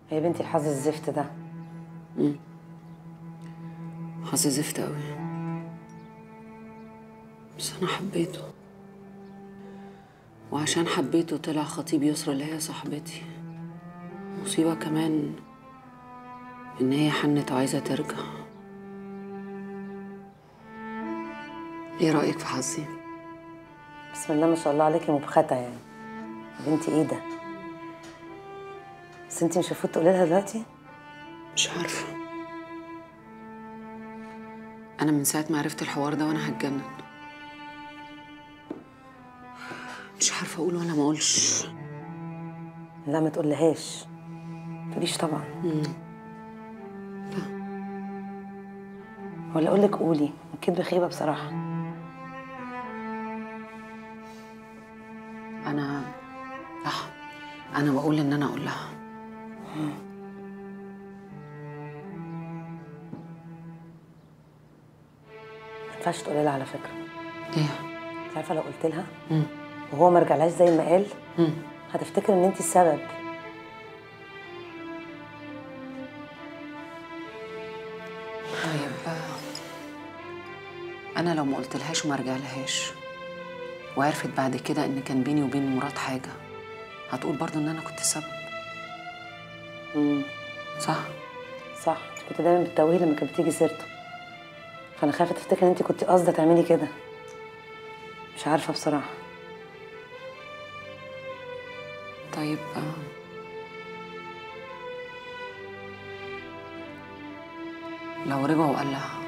يا بنتي الحظ الزفت ده حظ زفت قوي بس انا حبيته وعشان حبيته طلع خطيب يسرا اللي هي صاحبتي مصيبة كمان ان هي حنت وعايزة ترجع ايه رأيك في حظي؟ بسم الله ما شاء الله عليكي مبختة يعني يا بنتي ايه ده بس انت مش المفروض تقولي لها دلوقتي مش عارفة أنا من ساعة ما عرفت الحوار ده وأنا هتجنن مش عارفة أقول ولا ما أقولش لا ما تقولهاش ما تقوليش طبعا ولا اقول لك قولي الكدب خيبه بصراحه أنا صح أنا بقول إن أنا أقول لها ما ينفعش تقولي لها على فكره ليه؟ انت عارفه لو قلت لها وهو ما رجعلهاش زي ما قال مم. هتفتكر ان انت السبب طيب أنا لو ما قلتلهاش وما رجعلهاش وعرفت بعد كده إن كان بيني وبين مراد حاجة هتقول برضو إن أنا كنت السبب مم. صح؟ صح انت كنت دايما بتتوهي لما كانت بتيجي سيرته فانا خايفه تفتكر ان انت كنت قاصده تعملي كده مش عارفه بصراحه طيب آه، لو رجع وقال لها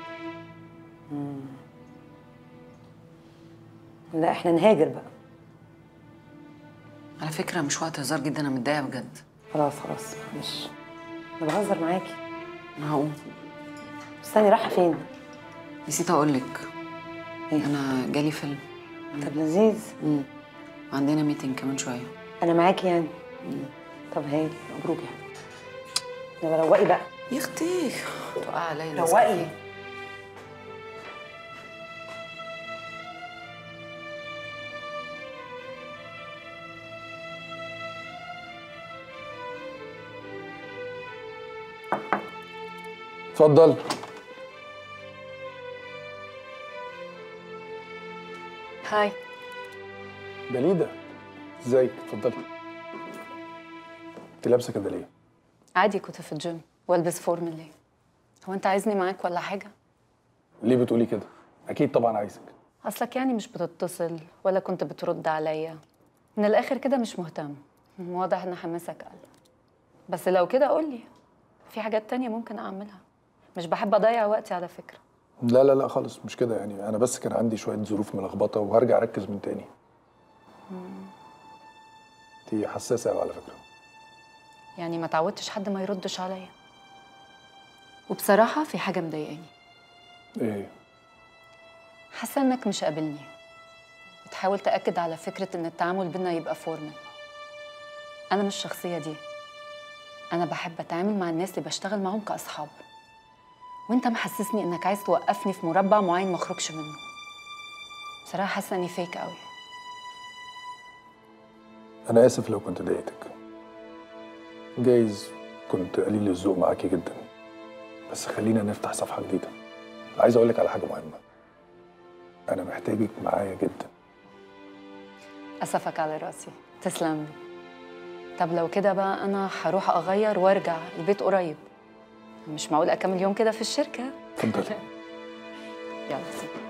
لا احنا نهاجر بقى على فكرة مش وقت هزار جدا أنا متضايقة بجد خلاص خلاص مش انا بهزر معاكي أنا هقوم استني رايحه فين نسيت أقولك إيه؟ أنا جالي فيلم طب لذيذ مم. وعندنا ميتنج كمان شوية انا معاكي يعني طب هايل مبروك يا حبيبتي يلا روقي بقى يا اختي توقع عليا روقي اتفضل هاي دليدا ازيك اتفضلي انت لابسه كده ليه؟ عادي كنت في الجيم والبس فورمال ليه هو انت عايزني معاك ولا حاجه ليه بتقولي كده؟ اكيد طبعا عايزك اصلك يعني مش بتتصل ولا كنت بترد عليا من الاخر كده مش مهتم واضح ان حماسك قل بس لو كده قولي في حاجات تانية ممكن اعملها مش بحب اضيع وقتي على فكره لا لا لا خالص مش كده يعني انا بس كان عندي شويه ظروف ملخبطه وهرجع اركز من تاني انت حساسه قوي على فكره يعني ما تعودتش حد ما يردش عليا وبصراحه في حاجه مضايقاني ايه هي؟ حاسه انك مش قابلني بتحاول تاكد على فكره ان التعامل بينا يبقى فورمال انا مش الشخصيه دي انا بحب اتعامل مع الناس اللي بشتغل معاهم كاصحاب وانت محسسني انك عايز توقفني في مربع معين ما اخرجش منه بصراحه حاسه اني فيك قوي انا اسف لو كنت ضايقتك جايز كنت قليل الذوق معاكي جدا بس خلينا نفتح صفحه جديده عايز اقول لك على حاجه مهمه انا محتاجك معايا جدا اسفك على راسي تسلم لي طب لو كده بقى انا هروح اغير وارجع البيت قريب مش معقول اكمل يوم كده في الشركه اتفضلي يلا سلام